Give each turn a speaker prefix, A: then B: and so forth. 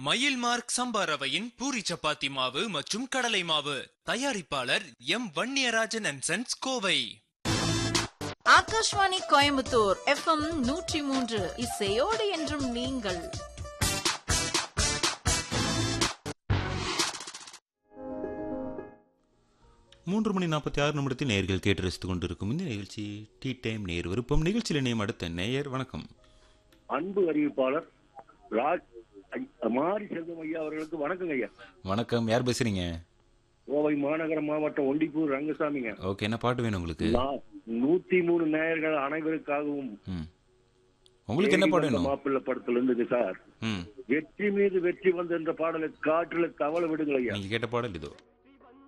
A: மயில் மார்க் சம்பா ரவையின் பூரி சப்பாத்தி மாவு மற்றும் கடலை மாவு தயாரிப்பாளர் M Vanniyarajan and sons Kovai
B: Akashvani Coimbatore FM நூற்றி மூன்று இசையோடு என்றும் நீங்கள்
C: மூன்று மணி நாற்பத்தி ஆறு நிமிடத்தில் நேயர்கள் கேட்டு ரசித்துக் கொண்டிருக்கும் இந்த நிகழ்ச்சி டீ டைம் நேர் விருப்பம் நிகழ்ச்சியில் இணையம் அடுத்த நேயர் வணக்கம்
D: அன்பு அறிவிப்பாளர் ராஜ் ஐ- மாரி செல்வம் ஐயா அவர்களுக்கு வணக்கங்க ஐயா
C: வணக்கம் யார் பேசுறீங்க
D: கோவை மாநகர மாவட்டம் ஒண்டிப்பூர் ரங்கசாமிங்க
C: ஓகே என்ன பாட்டு வேணும் உங்களுக்கு
D: நான் நூத்தி மூணு நேயர்கள் அனைவருக்காகவும்
C: ம் உங்களுக்கு என்ன பாட்டு வேணும்
D: மாப்பிள்ளை படத்துல இருந்தது சார்
C: ம்
D: வெற்றி மீது வெற்றி வந்த என்ற பாடலை காற்றுல தவள விடுங்கள் ஐயா
C: நீங்க கேட்ட பாடல் இதோ